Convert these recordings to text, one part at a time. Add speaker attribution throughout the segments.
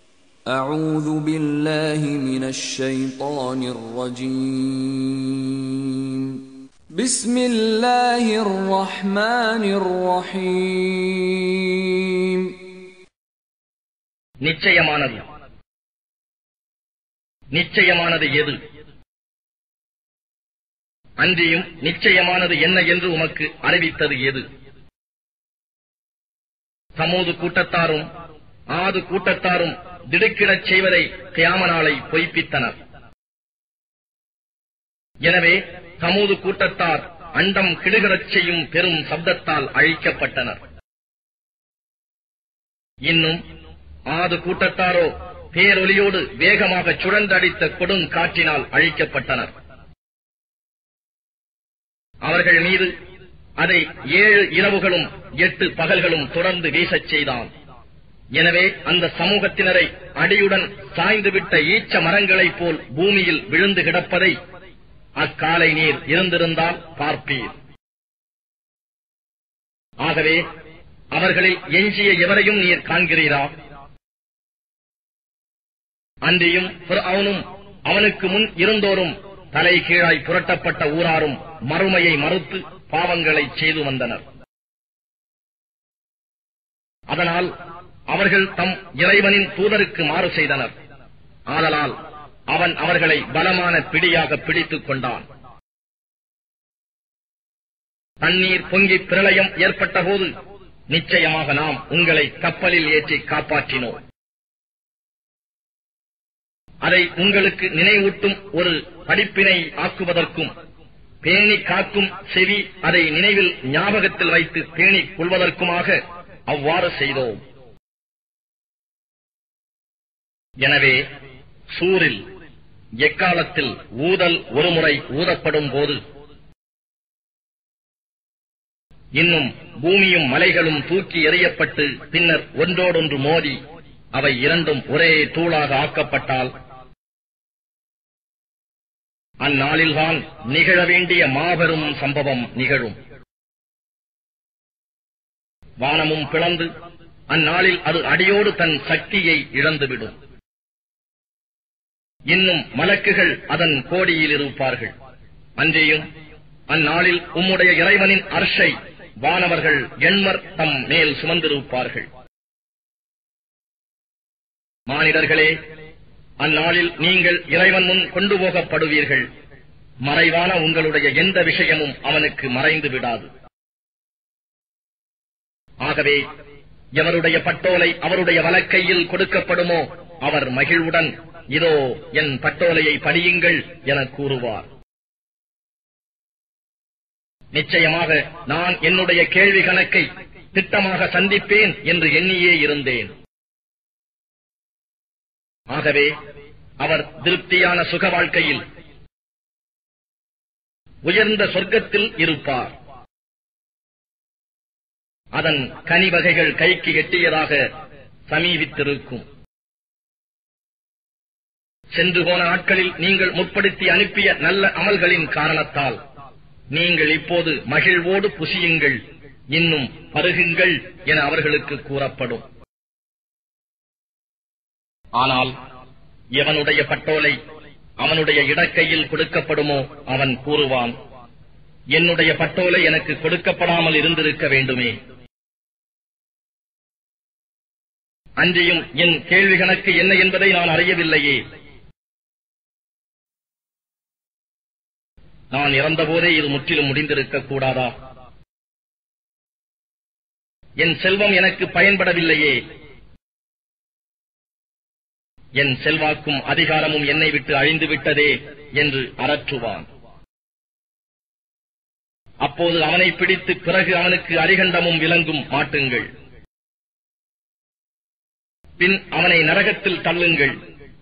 Speaker 1: أعوذ بالله من الشيطان الرجيم بسم الله الرحمن الرحيم
Speaker 2: நிச்சயமானது நிச்சயமானது எது அன்றியும் நிச்சயமானது என்ன என்று உமக்கு அறிவித்தது எது சமூது கூட்டத்தாரும் ஆது கூட்டத்தாரும் திடுக்கிடச் செய்வதை கியாம நாளை பொய்ப்பித்தனர் எனவே சமூது கூட்டத்தார் அண்டம் கிடுகிடச் செய்யும் பெரும் சப்தத்தால் அழிக்கப்பட்டனர் இன்னும் ஆது கூட்டத்தாரோ பேரொலியோடு வேகமாக சுழன்றடித்த கொடுங்காற்றினால் அழிக்கப்பட்டனர் அவர்கள் மீது அதை ஏழு இரவுகளும் எட்டு பகல்களும் தொடர்ந்து வீசச் செய்தான் எனவே அந்த சமூகத்தினரை அடியுடன் சாய்ந்துவிட்ட ஈச்ச மரங்களைப் போல் பூமியில் விழுந்து கிடப்பதை அக்காலை நீர் இருந்திருந்தால் பார்ப்பீர் ஆகவே அவர்களில் எஞ்சிய எவரையும் நீர் காண்கிறீரா அன்றியும் அவனும் அவனுக்கு முன் இருந்தோரும் தலை கீழாய் புரட்டப்பட்ட ஊராரும் மறுமையை மறுத்து பாவங்களை செய்து வந்தனர் அதனால் அவர்கள் தம் இறைவனின் தூதருக்கு மாறு செய்தனர் ஆதலால் அவன் அவர்களை பலமான பிடியாக பிடித்துக் கொண்டான் தண்ணீர் பொங்கி பிரளயம் ஏற்பட்ட போது நிச்சயமாக நாம் உங்களை கப்பலில் ஏற்றி காப்பாற்றினோம் அதை உங்களுக்கு நினைவூட்டும் ஒரு படிப்பினை ஆக்குவதற்கும் பேணி காக்கும் செவி அதை நினைவில் ஞாபகத்தில் வைத்து பேணிக் கொள்வதற்குமாக அவ்வாறு செய்தோம் எனவே சூரில் எக்காலத்தில் ஊதல் ஒருமுறை ஊதப்படும் போது இன்னும் பூமியும் மலைகளும் தூக்கி எறியப்பட்டு பின்னர் ஒன்றோடொன்று மோதி அவை இரண்டும் ஒரே தூளாக ஆக்கப்பட்டால் அந்நாளில்தான் நிகழ வேண்டிய மாபெரும் சம்பவம் நிகழும் வானமும் பிளந்து அந்நாளில் அது அடியோடு தன் சக்தியை இழந்துவிடும் இன்னும் மலக்குகள் அதன் கோடியில் இருப்பார்கள் அன்றையும் அந்நாளில் உம்முடைய இறைவனின் அர்ஷை வானவர்கள் எண்மர் தம் மேல் சுமந்திருப்பார்கள் மானிடர்களே அந்நாளில் நீங்கள் இறைவன் முன் கொண்டு போகப்படுவீர்கள் மறைவான உங்களுடைய எந்த விஷயமும் அவனுக்கு மறைந்து விடாது ஆகவே எவருடைய பட்டோலை அவருடைய வலக்கையில் கொடுக்கப்படுமோ அவர் மகிழ்வுடன் இதோ என் பட்டோலையை படியுங்கள் என கூறுவார் நிச்சயமாக நான் என்னுடைய கேள்வி கணக்கை திட்டமாக சந்திப்பேன் என்று எண்ணியே இருந்தேன் ஆகவே அவர் திருப்தியான சுக வாழ்க்கையில் உயர்ந்த சொர்க்கத்தில் இருப்பார் அதன் கனி வகைகள் கைக்கு எட்டியதாக சமீபித்திருக்கும் சென்று போன நாட்களில் நீங்கள் முற்படுத்தி அனுப்பிய நல்ல அமல்களின் காரணத்தால் நீங்கள் இப்போது மகிழ்வோடு புசியுங்கள் இன்னும் பருகுங்கள் என அவர்களுக்கு கூறப்படும் ஆனால் எவனுடைய பட்டோலை அவனுடைய இடக்கையில் கொடுக்கப்படுமோ அவன் கூறுவான் என்னுடைய பட்டோலை எனக்கு கொடுக்கப்படாமல் இருந்திருக்க வேண்டுமே அன்றியும் என் கேள்வி கணக்கு என்ன என்பதை நான் அறியவில்லையே நான் இறந்தபோதே இது முற்றிலும் முடிந்திருக்க கூடாதா என் செல்வம் எனக்கு பயன்படவில்லையே என் செல்வாக்கும் அதிகாரமும் என்னை விட்டு அழிந்து விட்டதே என்று அரற்றுவான் அப்போது அவனை பிடித்து பிறகு அவனுக்கு அரிகண்டமும் விலங்கும் மாட்டுங்கள் பின் அவனை நரகத்தில் தள்ளுங்கள்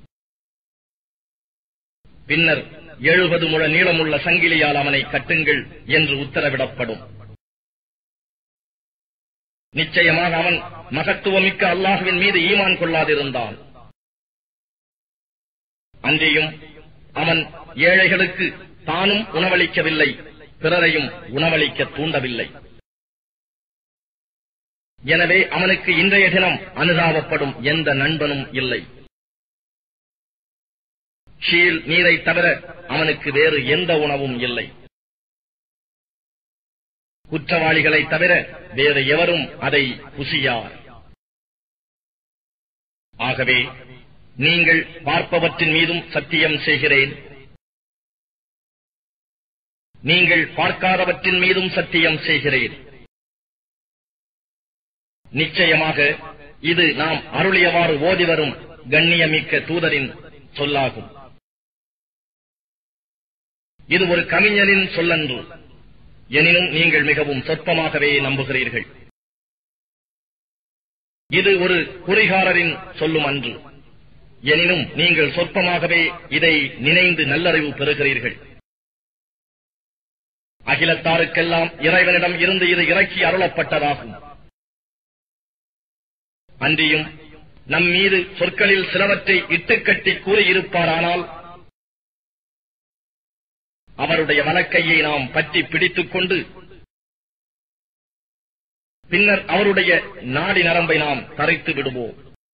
Speaker 2: பின்னர் எழுபது முழ நீளமுள்ள சங்கிலியால் அவனை கட்டுங்கள் என்று உத்தரவிடப்படும் நிச்சயமாக அவன் மகத்துவமிக்க அல்லாஹுவின் மீது ஈமான் கொள்ளாதிருந்தான் அன்றியும் அவன் ஏழைகளுக்கு தானும் உணவளிக்கவில்லை பிறரையும் உணவளிக்க தூண்டவில்லை எனவே அவனுக்கு இன்றைய தினம் அனுதாபப்படும் எந்த நண்பனும் இல்லை ஷீல் நீரை தவிர அவனுக்கு வேறு எந்த உணவும் இல்லை குற்றவாளிகளை தவிர வேறு எவரும் அதை புசியார் ஆகவே நீங்கள் பார்ப்பவற்றின் மீதும் சத்தியம் செய்கிறேன் நீங்கள் பார்க்காதவற்றின் மீதும் சத்தியம் செய்கிறேன் நிச்சயமாக இது நாம் அருளியவாறு ஓதி வரும் கண்ணியமிக்க தூதரின் சொல்லாகும் இது ஒரு கவிஞனின் சொல்லன்று எனினும் நீங்கள் மிகவும் சொற்பமாகவே நம்புகிறீர்கள் இது ஒரு குறிகாரரின் சொல்லும் அன்று எனினும் நீங்கள் சொற்பமாகவே இதை நினைந்து நல்லறிவு பெறுகிறீர்கள் அகிலத்தாருக்கெல்லாம் இறைவனிடம் இருந்து இது இறக்கி அருளப்பட்டதாகும் அன்றியும் நம் மீது சொற்களில் சிலவற்றை இட்டுக்கட்டி கூறியிருப்பாரானால் அவருடைய வழக்கையை நாம் பற்றி பிடித்துக் கொண்டு பின்னர் அவருடைய நாடி நரம்பை நாம் தரைத்து விடுவோம்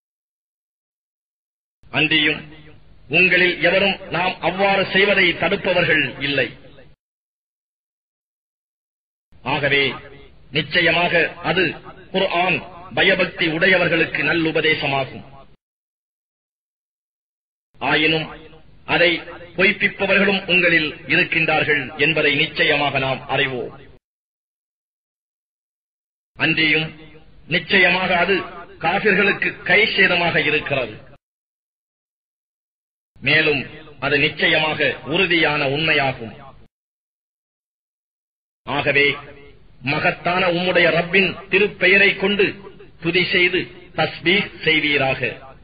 Speaker 2: அன்றியும் உங்களில் எவரும் நாம் அவ்வாறு செய்வதை தடுப்பவர்கள் இல்லை ஆகவே நிச்சயமாக அது குர்ஆன் பயபக்தி உடையவர்களுக்கு நல்லுபதேசமாகும் ஆயினும் அதை பொய்ப்பிப்பவர்களும் உங்களில் இருக்கின்றார்கள் என்பதை நிச்சயமாக நாம் அறிவோம் அன்றியும் நிச்சயமாக அது காபிர்களுக்கு கை சேதமாக இருக்கிறது மேலும் அது நிச்சயமாக உறுதியான உண்மையாகும் ஆகவே மகத்தான உம்முடைய ரப்பின் திருப்பெயரை கொண்டு துதி செய்து தஸ்பீஹ் செய்வீராக